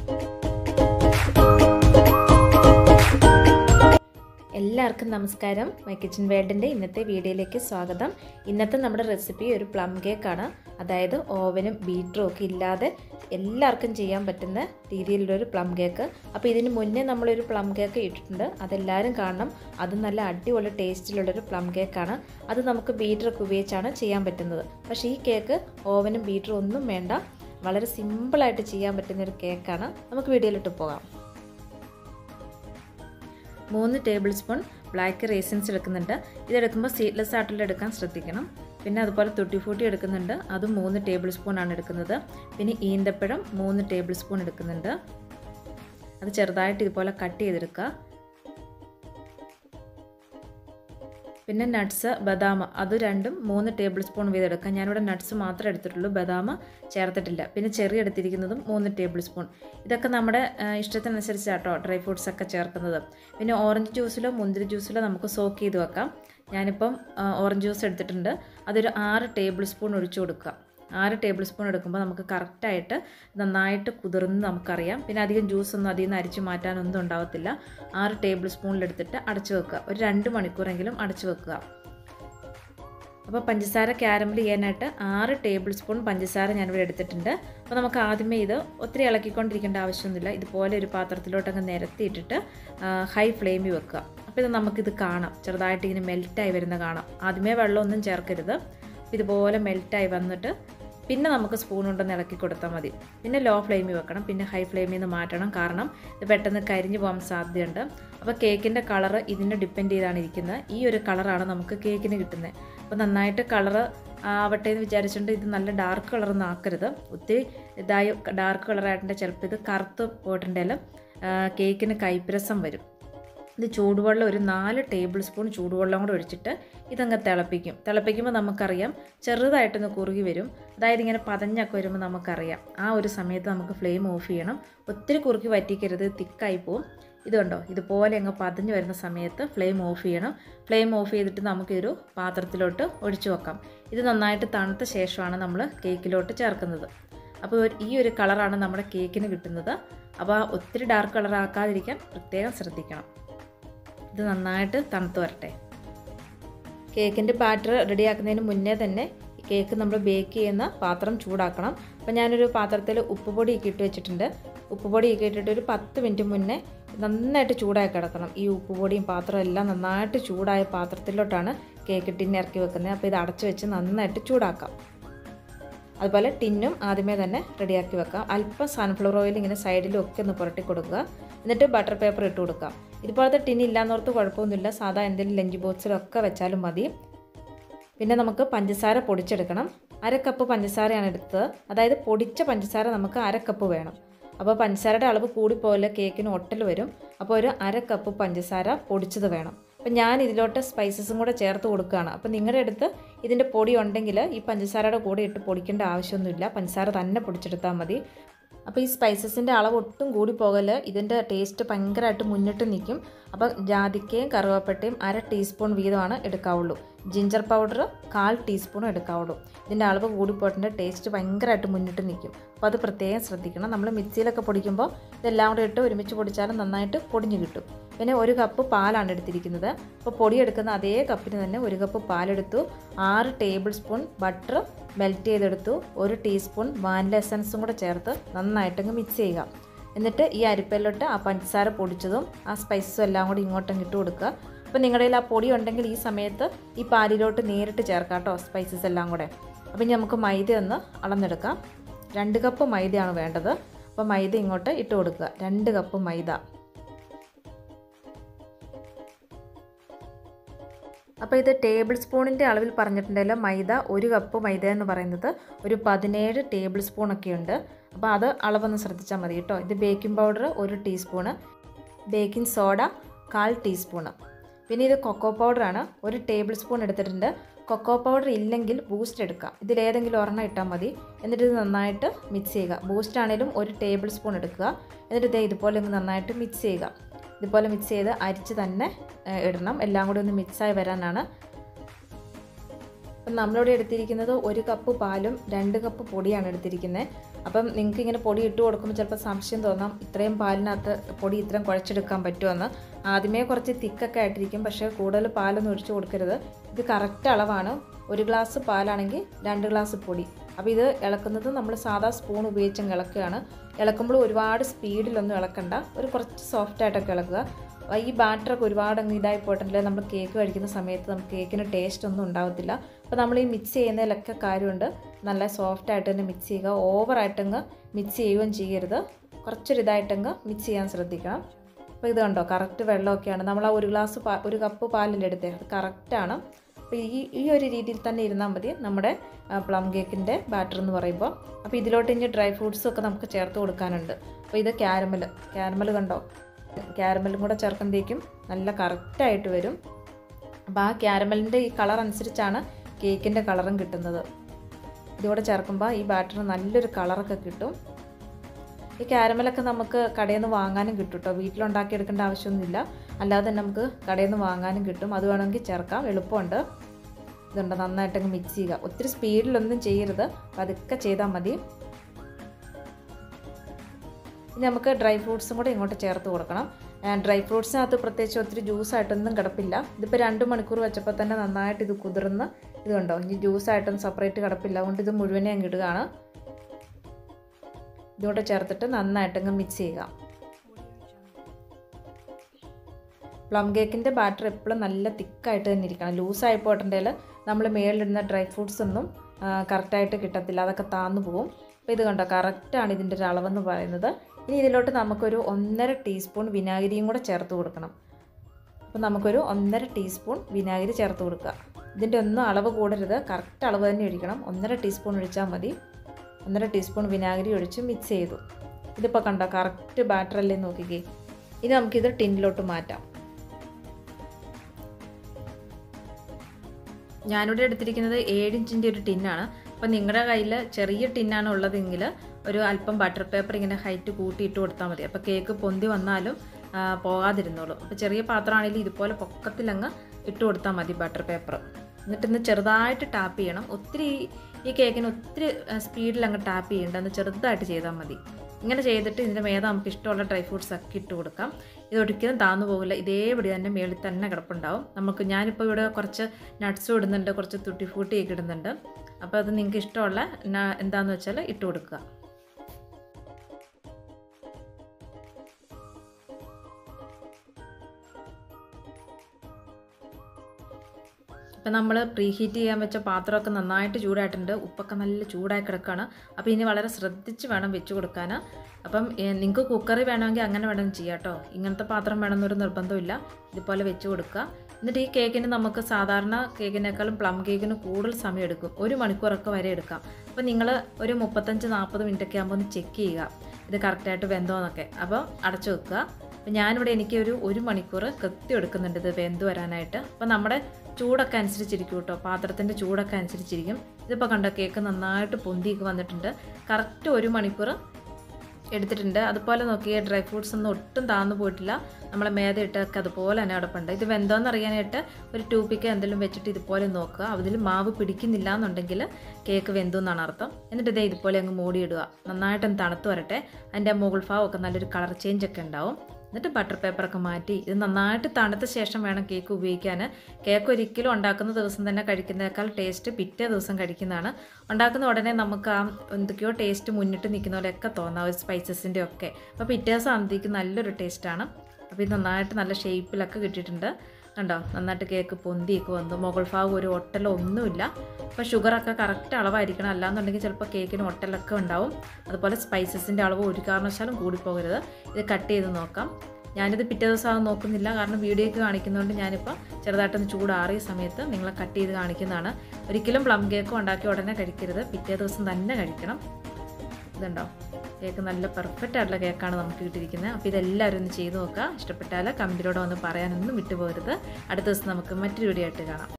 എല്ലാവർക്കും നമസ്കാരം my kitchen വേൾഡിൻ്റെ ഇന്നത്തെ വീഡിയോയിലേക്ക് സ്വാഗതം ഇന്നത്തെ നമ്മുടെ റെസിപ്പി ഒരു പ്ലം കേക്കാണ് അതായത് ഓവനും ബീറ്ററും ഒക്കെ ഇല്ലാതെ എല്ലാവർക്കും ചെയ്യാൻ പറ്റുന്ന രീതിയിലുള്ളൊരു പ്ലം കേക്ക് അപ്പോൾ ഇതിന് മുന്നേ നമ്മളൊരു പ്ലം കേക്ക് ഇട്ടിട്ടുണ്ട് അതെല്ലാവരും കാണണം അത് നല്ല അടിപൊളി ടേസ്റ്റിലുള്ളൊരു പ്ലം കേക്കാണ് അത് നമുക്ക് ബീറ്ററൊക്കെ ഉപയോഗിച്ചാണ് ചെയ്യാൻ പറ്റുന്നത് പക്ഷേ ഈ കേക്ക് ഓവനും ബീറ്ററും ഒന്നും വേണ്ട വളരെ സിമ്പിളായിട്ട് ചെയ്യാൻ പറ്റുന്ന ഒരു കേക്കാണ് നമുക്ക് വീഡിയോയിലിട്ട് പോകാം മൂന്ന് ടേബിൾ സ്പൂൺ ബ്ലാക്ക് റേസിൻസ് എടുക്കുന്നുണ്ട് ഇതെടുക്കുമ്പോൾ സീഡ്ലെസ് ആയിട്ടുള്ള എടുക്കാൻ ശ്രദ്ധിക്കണം പിന്നെ അതുപോലെ തുട്ടി ഫൂട്ടി എടുക്കുന്നുണ്ട് അതും മൂന്ന് ടേബിൾ സ്പൂൺ ആണ് എടുക്കുന്നത് പിന്നെ ഈന്തപ്പഴം മൂന്ന് ടേബിൾ സ്പൂൺ എടുക്കുന്നുണ്ട് അത് ചെറുതായിട്ട് ഇതുപോലെ കട്ട് ചെയ്തെടുക്കുക പിന്നെ നട്ട്സ് ബദാം അത് രണ്ടും മൂന്ന് ടേബിൾ സ്പൂൺ വീതം എടുക്കാം ഞാനിവിടെ നട്ട്സ് മാത്രമേ എടുത്തിട്ടുള്ളൂ ബദാം ചേർത്തിട്ടില്ല പിന്നെ ചെറി എടുത്തിരിക്കുന്നതും മൂന്ന് ടേബിൾ സ്പൂൺ ഇതൊക്കെ നമ്മുടെ ഇഷ്ടത്തിനനുസരിച്ചാട്ടോ ഡ്രൈ ഫ്രൂട്ട്സ് ഒക്കെ ചേർക്കുന്നത് പിന്നെ ഓറഞ്ച് ജ്യൂസിലോ മുന്തിരി ജ്യൂസിലോ നമുക്ക് സോക്ക് ചെയ്ത് വെക്കാം ഞാനിപ്പം ഓറഞ്ച് ജ്യൂസ് എടുത്തിട്ടുണ്ട് അതൊരു ആറ് ടേബിൾ സ്പൂൺ ഒഴിച്ചു കൊടുക്കുക ആറ് ടേബിൾ സ്പൂൺ എടുക്കുമ്പോൾ നമുക്ക് കറക്റ്റായിട്ട് നന്നായിട്ട് കുതിർന്ന് നമുക്കറിയാം പിന്നെ അധികം ജ്യൂസൊന്നും അതിൽ നിന്ന് അരിച്ചു മാറ്റാനൊന്നും ഉണ്ടാവത്തില്ല ആറ് ടേബിൾ സ്പൂണിലെടുത്തിട്ട് അടച്ചു വെക്കുക ഒരു രണ്ട് മണിക്കൂറെങ്കിലും അടച്ചു വെക്കുക അപ്പോൾ പഞ്ചസാര ക്യാരമൽ ചെയ്യാനായിട്ട് ആറ് ടേബിൾ സ്പൂൺ പഞ്ചസാര ഞാനിവിടെ എടുത്തിട്ടുണ്ട് അപ്പോൾ നമുക്ക് ആദ്യമേ ഇത് ഒത്തിരി ഇളക്കിക്കൊണ്ടിരിക്കേണ്ട ആവശ്യമൊന്നുമില്ല ഇതുപോലെ ഒരു പാത്രത്തിലോട്ടങ്ങ് നിരത്തിയിട്ടിട്ട് ഹൈ ഫ്ലെയിമിൽ വെക്കുക അപ്പോൾ ഇത് നമുക്കിത് കാണാം ചെറുതായിട്ട് ഇങ്ങനെ മെൽറ്റായി വരുന്ന കാണാം ആദ്യമേ വെള്ളമൊന്നും ചേർക്കരുത് ഇതുപോലെ മെൽറ്റായി വന്നിട്ട് പിന്നെ നമുക്ക് സ്പൂൺ കൊണ്ടൊന്ന് ഇളക്കി കൊടുത്താൽ മതി പിന്നെ ലോ ഫ്ലെയിമിൽ വെക്കണം പിന്നെ ഹൈ ഫ്ലെയിമിൽ നിന്ന് മാറ്റണം കാരണം ഇത് പെട്ടെന്ന് കരിഞ്ഞു പോകാൻ സാധ്യതയുണ്ട് അപ്പോൾ കേക്കിൻ്റെ കളറ് ഇതിനെ ഡിപ്പെൻഡ് ചെയ്താണ് ഇരിക്കുന്നത് ഈ ഒരു കളറാണ് നമുക്ക് കേക്കിന് കിട്ടുന്നത് അപ്പോൾ നന്നായിട്ട് കളറ് ആവട്ടെ എന്ന് വിചാരിച്ചുകൊണ്ട് ഇത് നല്ല ഡാർക്ക് കളറൊന്നും ആക്കരുത് ഒത്തിരി ഇതായി ഡാർക്ക് കളറായിട്ടുണ്ടെങ്കിൽ ചിലപ്പോൾ ഇത് കറുത്ത് പോയിട്ടുണ്ടെങ്കിൽ കേക്കിന് കൈപ്പിരസം വരും ഇത് ചൂടുവെള്ളം ഒരു നാല് ടേബിൾ സ്പൂൺ ചൂടുവെള്ളം കൂടെ ഒഴിച്ചിട്ട് ഇതങ്ങ് തിളപ്പിക്കും തിളപ്പിക്കുമ്പോൾ നമുക്കറിയാം ചെറുതായിട്ടൊന്ന് കുറുകി വരും അതായത് ഇങ്ങനെ പതഞ്ഞൊക്കെ വരുമ്പോൾ നമുക്കറിയാം ആ ഒരു സമയത്ത് നമുക്ക് ഫ്ലെയിം ഓഫ് ചെയ്യണം ഒത്തിരി കുറുക്കി വറ്റിക്കരുത് തിക്കായി പോവും ഇതുണ്ടോ ഇതുപോലെ അങ്ങ് പതഞ്ഞ് വരുന്ന സമയത്ത് ഫ്ലെയിം ഓഫ് ചെയ്യണം ഫ്ലെയിം ഓഫ് ചെയ്തിട്ട് നമുക്കിതൊരു പാത്രത്തിലോട്ട് ഒഴിച്ചു വെക്കാം ഇത് നന്നായിട്ട് തണുത്ത ശേഷമാണ് നമ്മൾ കേക്കിലോട്ട് ചേർക്കുന്നത് അപ്പോൾ ഈ ഒരു കളറാണ് നമ്മുടെ കേക്കിന് കിട്ടുന്നത് അപ്പോൾ ഒത്തിരി ഡാർക്ക് കളർ ആക്കാതിരിക്കാൻ പ്രത്യേകം ശ്രദ്ധിക്കണം ഇത് നന്നായിട്ട് തണുത്ത് വരട്ടെ കേക്കിൻ്റെ ബാറ്റർ റെഡിയാക്കുന്നതിന് മുന്നേ തന്നെ കേക്ക് നമ്മൾ ബേക്ക് ചെയ്യുന്ന പാത്രം ചൂടാക്കണം അപ്പോൾ ഞാനൊരു പാത്രത്തിൽ ഉപ്പുപൊടിയൊക്കെ ഇട്ട് വെച്ചിട്ടുണ്ട് ഉപ്പുപൊടിയൊക്കെ ഇട്ടിട്ട് ഒരു പത്ത് മിനിറ്റ് മുന്നേ നന്നായിട്ട് ചൂടായി കിടക്കണം ഈ ഉപ്പുപൊടിയും പാത്രവും എല്ലാം നന്നായിട്ട് ചൂടായ പാത്രത്തിലോട്ടാണ് കേക്ക് ടിന്ന് ഇറക്കി വെക്കുന്നത് അപ്പോൾ ഇത് അടച്ചു വെച്ച് നന്നായിട്ട് ചൂടാക്കാം അതുപോലെ ടിന്നും ആദ്യമേ തന്നെ റെഡിയാക്കി വെക്കാം അല്പം സൺഫ്ലവർ ഓയിൽ ഇങ്ങനെ സൈഡിലും ഒക്കെ ഒന്ന് പുരട്ടി കൊടുക്കുക എന്നിട്ട് ബട്ടർ പേപ്പർ ഇട്ട് കൊടുക്കാം ഇതുപോലത്തെ ടിൻ ഇല്ലാന്നോർത്ത് കുഴപ്പമൊന്നുമില്ല സാധാ എന്തെങ്കിലും ലഞ്ച് ബോക്സിലൊക്കെ വെച്ചാലും മതി പിന്നെ നമുക്ക് പഞ്ചസാര പൊടിച്ചെടുക്കണം അര കപ്പ് പഞ്ചസാരയാണ് എടുത്തത് അതായത് പൊടിച്ച പഞ്ചസാര നമുക്ക് അര കപ്പ് വേണം അപ്പോൾ പഞ്ചസാരയുടെ അളവ് കൂടിപ്പോലെ കേക്കിന് ഒട്ടൽ വരും അപ്പോൾ ഒരു അര കപ്പ് പഞ്ചസാര പൊടിച്ചത് വേണം അപ്പം ഞാൻ ഇതിലോട്ട് സ്പൈസസും കൂടെ ചേർത്ത് കൊടുക്കുകയാണ് അപ്പം നിങ്ങളുടെ അടുത്ത് ഇതിൻ്റെ പൊടി ഉണ്ടെങ്കിൽ ഈ പഞ്ചസാരയുടെ കൂടെ ഇട്ട് പൊടിക്കേണ്ട ആവശ്യമൊന്നുമില്ല പഞ്ചസാര തന്നെ പൊടിച്ചെടുത്താൽ മതി അപ്പോൾ ഈ സ്പൈസസിൻ്റെ അളവ് ഒട്ടും കൂടി പോകല് ഇതിൻ്റെ ടേസ്റ്റ് ഭയങ്കരമായിട്ട് മുന്നിട്ട് നിൽക്കും അപ്പോൾ ജാതിക്കയും കറുവാപ്പട്ടയും അര ടീസ്പൂൺ വീതമാണ് എടുക്കാവുള്ളൂ ജിഞ്ചർ പൗഡർ കാൽ ടീസ്പൂണും എടുക്കാവുള്ളൂ ഇതിൻ്റെ അളവ് കൂടി പോയിട്ടുണ്ട് ടേസ്റ്റ് ഭയങ്കരമായിട്ട് മുന്നിട്ട് നിൽക്കും അപ്പോൾ അത് പ്രത്യേകം ശ്രദ്ധിക്കണം നമ്മൾ മിക്സിയിലൊക്കെ പൊടിക്കുമ്പോൾ ഇതെല്ലാം കൂടെ ഇട്ട് ഒരുമിച്ച് പൊടിച്ചാലും നന്നായിട്ട് പൊടിഞ്ഞു കിട്ടും പിന്നെ ഒരു കപ്പ് പാലാണ് എടുത്തിരിക്കുന്നത് അപ്പോൾ പൊടി എടുക്കുന്ന അതേ കപ്പിന് തന്നെ ഒരു കപ്പ് പാലെടുത്തു ആറ് ടേബിൾ സ്പൂൺ ബട്ടർ മെൽറ്റ് ചെയ്തെടുത്തു ഒരു ടീസ്പൂൺ വാനില എസൻസും കൂടെ ചേർത്ത് നന്നായിട്ടങ്ങ് മിക്സ് ചെയ്യുക എന്നിട്ട് ഈ അരിപ്പയിലോട്ട് ആ പഞ്ചസാര പൊടിച്ചതും ആ സ്പൈസസും എല്ലാം കൂടി ഇങ്ങോട്ടങ്ങ് ഇട്ട് കൊടുക്കുക അപ്പോൾ നിങ്ങളുടെ കയ്യിൽ ആ പൊടി ഉണ്ടെങ്കിൽ ഈ സമയത്ത് ഈ പാലിലോട്ട് നേരിട്ട് ചേർക്കാം കേട്ടോ സ്പൈസസ് എല്ലാം കൂടെ അപ്പം ഇനി നമുക്ക് മൈദ ഒന്ന് അളന്നെടുക്കാം രണ്ട് കപ്പ് മൈദയാണ് വേണ്ടത് അപ്പോൾ മൈദ ഇങ്ങോട്ട് ഇട്ട് കൊടുക്കുക രണ്ട് കപ്പ് മൈദ അപ്പോൾ ഇത് ടേബിൾ സ്പൂണിൻ്റെ അളവിൽ പറഞ്ഞിട്ടുണ്ടല്ലോ മൈദ ഒരു കപ്പ് മൈദ എന്ന് പറയുന്നത് ഒരു പതിനേഴ് ടേബിൾ സ്പൂണൊക്കെ ഉണ്ട് അപ്പോൾ അത് അളവൊന്ന് ശ്രദ്ധിച്ചാൽ മതി കേട്ടോ ഇത് ബേക്കിംഗ് പൗഡർ ഒരു ടീസ്പൂണ് ബേക്കിംഗ് സോഡ കാൽ ടീസ്പൂണ് പിന്നെ ഇത് കൊക്കോ പൗഡറാണ് ഒരു ടേബിൾ സ്പൂൺ എടുത്തിട്ടുണ്ട് കൊക്കോ പൗഡർ ഇല്ലെങ്കിൽ ബൂസ്റ്റ് എടുക്കാം ഇതിലേതെങ്കിലും ഒരെണ്ണം ഇട്ടാൽ മതി എന്നിട്ട് ഇത് നന്നായിട്ട് മിക്സ് ചെയ്യുക ബൂസ്റ്റ് ആണെങ്കിലും ഒരു ടേബിൾ സ്പൂൺ എടുക്കുക എന്നിട്ട് ഇത് ഇതുപോലെ ഒന്ന് നന്നായിട്ട് മിക്സ് ചെയ്യുക ഇതുപോലെ മിക്സ് ചെയ്ത് അരിച്ച് തന്നെ ഏഹ്, ഇടണം എല്ലാം കൂടി ഒന്ന് മിക്സായി വരാനാണ് അപ്പം നമ്മളിവിടെ എടുത്തിരിക്കുന്നത് ഒരു കപ്പ് പാലും രണ്ട് കപ്പ് പൊടിയാണ് എടുത്തിരിക്കുന്നത് അപ്പം നിങ്ങൾക്ക് ഇങ്ങനെ പൊടി ഇട്ട് കൊടുക്കുമ്പോൾ ചിലപ്പോൾ സംശയം തോന്നാം ഇത്രയും പാലിനകത്ത് പൊടി ഇത്രയും കുഴച്ചെടുക്കാൻ പറ്റുമെന്ന് ആദ്യമേ കുറച്ച് തിക്കൊക്കെ ആയിട്ടിരിക്കും പക്ഷേ കൂടുതൽ പാലൊന്നും ഒഴിച്ച് കൊടുക്കരുത് ഇത് കറക്റ്റ് അളവാണ് ഒരു ഗ്ലാസ് പാലാണെങ്കിൽ രണ്ട് ഗ്ലാസ് പൊടി അപ്പോൾ ഇത് ഇളക്കുന്നത് നമ്മൾ സാധാ സ്പൂൺ ഉപയോഗിച്ച് ഇളക്കുകയാണ് ഇളക്കുമ്പോൾ ഒരുപാട് സ്പീഡിലൊന്നും ഇളക്കണ്ട ഒരു കുറച്ച് സോഫ്റ്റ് ആയിട്ടൊക്കെ ഇളക്കുക ഈ ബാറ്ററൊക്കെ ഒരുപാട് അങ്ങ് ഇതായി പോയിട്ടുണ്ടെങ്കിൽ നമ്മൾ കേക്ക് കഴിക്കുന്ന സമയത്ത് നമുക്ക് കേക്കിന് ടേസ്റ്റ് ഒന്നും ഉണ്ടാകത്തില്ല അപ്പോൾ നമ്മൾ ഈ മിക്സ് ചെയ്യുന്നതിലൊക്കെ കാര്യമുണ്ട് നല്ല സോഫ്റ്റ് ആയിട്ട് തന്നെ മിക്സ് ചെയ്യുക ഓവറായിട്ടങ്ങ് മിക്സ് ചെയ്യുകയും ചെയ്യരുത് കുറച്ചൊരു ഇതായിട്ടങ്ങ് മിക്സ് ചെയ്യാൻ ശ്രദ്ധിക്കണം അപ്പോൾ ഇത് കണ്ടോ കറക്റ്റ് വെള്ളമൊക്കെയാണ് നമ്മൾ ആ ഒരു ഗ്ലാസ് പാ ഒരു കപ്പ് പാലിലെടുത്തേ അത് കറക്റ്റാണ് അപ്പോൾ ഈ ഈ ഒരു രീതിയിൽ തന്നെ ഇരുന്നാൽ മതി നമ്മുടെ പ്ലം കേക്കിൻ്റെ ബാറ്റർ എന്ന് പറയുമ്പോൾ അപ്പോൾ ഇതിലോട്ട് ഇനി ഡ്രൈ ഫ്രൂട്ട്സും ഒക്കെ നമുക്ക് ചേർത്ത് കൊടുക്കാനുണ്ട് അപ്പോൾ ഇത് ക്യാരമൽ ക്യാരമൽ കണ്ടോ ക്യാരമലും കൂടെ ചേർക്കുമ്പോഴേക്കും നല്ല കറക്റ്റായിട്ട് വരും അപ്പോൾ ആ ക്യാരമലിൻ്റെ ഈ കളർ അനുസരിച്ചാണ് കേക്കിൻ്റെ കളറും കിട്ടുന്നത് ഇതുകൂടെ ചേർക്കുമ്പോൾ ഈ ബാറ്റർ നല്ലൊരു കളറൊക്കെ കിട്ടും ഈ ക്യാരമലൊക്കെ നമുക്ക് കടയിൽ നിന്ന് വാങ്ങാനും കിട്ടും കേട്ടോ വീട്ടിലുണ്ടാക്കിയെടുക്കേണ്ട ആവശ്യമൊന്നുമില്ല അല്ലാതെ തന്നെ നമുക്ക് കടയിൽ നിന്ന് വാങ്ങാനും കിട്ടും അത് വേണമെങ്കിൽ ചേർക്കാം എളുപ്പമുണ്ട് ഇതുണ്ട് നന്നായിട്ടങ്ങ് മിക്സ് ചെയ്യുക ഒത്തിരി സ്പീഡിലൊന്നും ചെയ്യരുത് പതുക്കെ ചെയ്താൽ മതി ഇനി നമുക്ക് ഡ്രൈ ഫ്രൂട്ട്സും കൂടെ ഇങ്ങോട്ട് ചേർത്ത് കൊടുക്കണം ഡ്രൈ ഫ്രൂട്ട്സിനകത്ത് പ്രത്യേകിച്ച് ഒത്തിരി ജ്യൂസായിട്ടൊന്നും കിടപ്പില്ല ഇതിപ്പോൾ രണ്ട് മണിക്കൂർ വെച്ചപ്പോൾ തന്നെ നന്നായിട്ട് ഇത് കുതിർന്ന് ഇത് കണ്ടോ ഇനി ജ്യൂസായിട്ടൊന്നും സെപ്പറേറ്റ് കിടപ്പില്ല അതുകൊണ്ട് ഇത് മുഴുവനെ അങ്ങ് ഇടുകയാണ് ഇതോടെ ചേർത്തിട്ട് നന്നായിട്ടങ്ങ് മിക്സ് ചെയ്യുക പ്ലം കേക്കിൻ്റെ ബാറ്റർ എപ്പോഴും നല്ല തിക്കായിട്ട് തന്നെ ഇരിക്കണം ലൂസായി പോയിട്ടുണ്ടെങ്കിൽ നമ്മൾ മേളിലിടുന്ന ഡ്രൈ ഫ്രൂട്ട്സ് ഒന്നും കറക്റ്റായിട്ട് കിട്ടത്തില്ല അതൊക്കെ താന്നു പോകും അപ്പോൾ ഇത് കണ്ടോ കറക്റ്റാണ് ഇതിൻ്റെ ഒരു അളവെന്ന് പറയുന്നത് ഇനി ഇതിലോട്ട് നമുക്കൊരു ഒന്നര ടീസ്പൂൺ വിനാഗിരിയും കൂടെ ചേർത്ത് കൊടുക്കണം അപ്പോൾ നമുക്കൊരു ഒന്നര ടീസ്പൂൺ വിനാഗിരി ചേർത്ത് കൊടുക്കുക ഇതിൻ്റെ ഒന്നും അളവ് കൂടരുത് കറക്റ്റ് അളവ് തന്നെ ഒഴിക്കണം ഒന്നര ടീസ്പൂൺ ഒഴിച്ചാൽ മതി ഒന്നര ടീസ്പൂൺ വിനാഗിരി ഒഴിച്ച് മിക്സ് ചെയ്തു ഇതിപ്പോൾ കണ്ടോ കറക്റ്റ് ബാറ്ററല്ലേ നോക്കിക്കേ ഇനി നമുക്കിത് ടിന്നിലോട്ട് മാറ്റാം ഞാനിവിടെ എടുത്തിരിക്കുന്നത് ഏഴ് ഇഞ്ചിൻ്റെ ഒരു ടിന്നാണ് അപ്പോൾ നിങ്ങളുടെ കയ്യിൽ ചെറിയ ടിന്നാണ് ഉള്ളതെങ്കിൽ ഒരു അല്പം ബട്ടർ പേപ്പർ ഇങ്ങനെ ഹൈറ്റ് കൂട്ടി ഇട്ട് കൊടുത്താൽ മതി അപ്പോൾ കേക്ക് പൊന്തി വന്നാലും പോകാതിരുന്നോളൂ അപ്പോൾ ചെറിയ പാത്രമാണെങ്കിലും ഇതുപോലെ പൊക്കത്തിലങ്ങ് ഇട്ട് കൊടുത്താൽ മതി ബട്ടർ പേപ്പർ എന്നിട്ടൊന്ന് ചെറുതായിട്ട് ടാപ്പ് ചെയ്യണം ഒത്തിരി ഈ കേക്കിന് ഒത്തിരി സ്പീഡിൽ അങ്ങ് ടാപ്പ് ചെയ്യേണ്ട ഒന്ന് ചെറുതായിട്ട് ചെയ്താൽ മതി ഇങ്ങനെ ചെയ്തിട്ട് ഇതിൻ്റെ മേത നമുക്ക് ഇഷ്ടമുള്ള ഡ്രൈ ഫ്രൂട്ട്സ് ഒക്കെ ഇട്ട് കൊടുക്കാം ഇത് ഒരിക്കലും താന്നു പോകില്ല ഇതേപടി തന്നെ മേളിൽ തന്നെ കിടപ്പുണ്ടാവും നമുക്ക് ഞാനിപ്പോൾ ഇവിടെ കുറച്ച് നട്ട്സും ഇടുന്നുണ്ട് കുറച്ച് തുട്ടി ഫ്രൂട്ടിയൊക്കെ ഇടുന്നുണ്ട് അപ്പോൾ അത് നിങ്ങൾക്ക് ഇഷ്ടമുള്ള എന്താണെന്ന് വെച്ചാൽ ഇട്ട് കൊടുക്കുക ഇപ്പം നമ്മൾ പ്രീ ഹീറ്റ് ചെയ്യാൻ വെച്ച പാത്രമൊക്കെ നന്നായിട്ട് ചൂടായിട്ടുണ്ട് ഉപ്പൊക്കെ നല്ല ചൂടായി കിടക്കുകയാണ് അപ്പോൾ ഇനി വളരെ ശ്രദ്ധിച്ച് വേണം വെച്ച് കൊടുക്കാൻ അപ്പം നിങ്ങൾക്ക് കുക്കറി വേണമെങ്കിൽ അങ്ങനെ വേണം ചെയ്യാം കേട്ടോ ഇങ്ങനത്തെ പാത്രം വേണമെന്നൊരു നിർബന്ധമില്ല ഇതുപോലെ വെച്ച് കൊടുക്കുക എന്നിട്ട് ഈ കേക്കിന് നമുക്ക് സാധാരണ കേക്കിനേക്കാളും പ്ലം കേക്കിന് കൂടുതൽ സമയം എടുക്കും ഒരു മണിക്കൂറൊക്കെ വരെ എടുക്കാം അപ്പോൾ നിങ്ങൾ ഒരു മുപ്പത്തഞ്ച് നാൽപ്പത് മിനിറ്റ് ഒക്കെ ആകുമ്പോൾ ഒന്ന് ചെക്ക് ചെയ്യുക ഇത് കറക്റ്റായിട്ട് വെന്തോന്നൊക്കെ അപ്പോൾ അടച്ചു വെക്കുക അപ്പോൾ ഞാനിവിടെ എനിക്ക് ഒരു ഒരു മണിക്കൂർ കൃത്യം എടുക്കുന്നുണ്ട് ഇത് വെന്ത് വരാനായിട്ട് അപ്പോൾ നമ്മുടെ ചൂടൊക്കെ അനുസരിച്ചിരിക്കും കേട്ടോ പാത്രത്തിൻ്റെ ചൂടൊക്കെ അനുസരിച്ചിരിക്കും ഇതിപ്പോൾ കണ്ടോ കേക്ക് നന്നായിട്ട് പൊന്തിയൊക്കെ വന്നിട്ടുണ്ട് കറക്റ്റ് ഒരു മണിക്കൂർ എടുത്തിട്ടുണ്ട് അതുപോലെ നോക്കിയ ഡ്രൈ ഫ്രൂട്ട്സ് ഒന്നും ഒട്ടും താന്നു പോയിട്ടില്ല നമ്മളെ മേതയിട്ടൊക്കെ അതുപോലെ തന്നെ അടപ്പുണ്ട് ഇത് വെന്തോന്ന് അറിയാനായിട്ട് ഒരു ടൂപ്പിക്ക് എന്തെങ്കിലും വെച്ചിട്ട് ഇതുപോലെ നോക്കുക അതിൽ മാവ് പിടിക്കുന്നില്ല എന്നുണ്ടെങ്കിൽ കേക്ക് വെന്തു എന്നാണ് അർത്ഥം എന്നിട്ട് ഇതേ ഇതുപോലെ അങ്ങ് മൂടിയിടുക നന്നായിട്ടൊന്ന് തണുത്ത് വരട്ടെ അതിൻ്റെ മുകൾ ഭാവമൊക്കെ നല്ലൊരു കളർ ചേഞ്ച് ഒക്കെ ഉണ്ടാവും എന്നിട്ട് ബട്ടർ പേപ്പറൊക്കെ മാറ്റി ഇത് നന്നായിട്ട് തണുത്ത ശേഷം വേണം കേക്ക് ഉപയോഗിക്കാൻ കേക്ക് ഒരിക്കലും ഉണ്ടാക്കുന്ന ദിവസം തന്നെ കഴിക്കുന്നതിനേക്കാൾ ടേസ്റ്റ് പിറ്റേ ദിവസം കഴിക്കുന്നതാണ് ഉണ്ടാക്കുന്ന ഉടനെ നമുക്ക് ആ എന്തൊക്കെയോ ടേസ്റ്റ് മുന്നിട്ട് നിൽക്കുന്ന പോലെയൊക്കെ തോന്നാം ഒരു സ്പൈസസിൻ്റെ ഒക്കെ അപ്പോൾ പിറ്റേ ദിവസം അന്തിക്ക് നല്ലൊരു ടേസ്റ്റാണ് അപ്പോൾ ഇത് നന്നായിട്ട് നല്ല ഷേപ്പിലൊക്കെ കിട്ടിയിട്ടുണ്ട് കണ്ടോ നന്നായിട്ട് കേക്ക് പൊന്തിയൊക്കെ വന്നു മുകൾ ഭാഗം ഒരു ഒട്ടലോ ഒന്നുമില്ല അപ്പോൾ ഷുഗറൊക്കെ കറക്റ്റ് അളവായിരിക്കണം അല്ലാന്നുണ്ടെങ്കിൽ ചിലപ്പോൾ കേക്കിന് ഒട്ടലൊക്കെ ഉണ്ടാവും അതുപോലെ സ്പൈസസിൻ്റെ അളവ് ഒരു കാരണവശാലും കൂടിപ്പോകരുത് ഇത് കട്ട് ചെയ്ത് നോക്കാം ഞാനിത് പിറ്റേ ദിവസം അത് നോക്കുന്നില്ല കാരണം വീഡിയോയ്ക്ക് കാണിക്കുന്നതുകൊണ്ട് ഞാനിപ്പോൾ ചെറുതായിട്ടൊന്ന് ചൂടാറിയ സമയത്ത് നിങ്ങളെ കട്ട് ചെയ്ത് കാണിക്കുന്നതാണ് ഒരിക്കലും പ്ലം കേക്ക് ഉണ്ടാക്കി ഉടനെ കഴിക്കരുത് പിറ്റേ ദിവസം തന്നെ കഴിക്കണം ഇതുണ്ടോ കേക്ക് നല്ല പെർഫെക്റ്റ് ആയിട്ടുള്ള കേക്കാണ് നമുക്ക് കിട്ടിയിരിക്കുന്നത് അപ്പോൾ ഇതെല്ലാവരും ഒന്ന് ചെയ്ത് നോക്കുക ഇഷ്ടപ്പെട്ടാൽ കമൻറ്റിലൂടെ വന്ന് പറയാനൊന്നും വിട്ടുപോകരുത് അടുത്ത ദിവസം നമുക്ക് മറ്റൊരു വീഡിയോ ആയിട്ട് കാണാം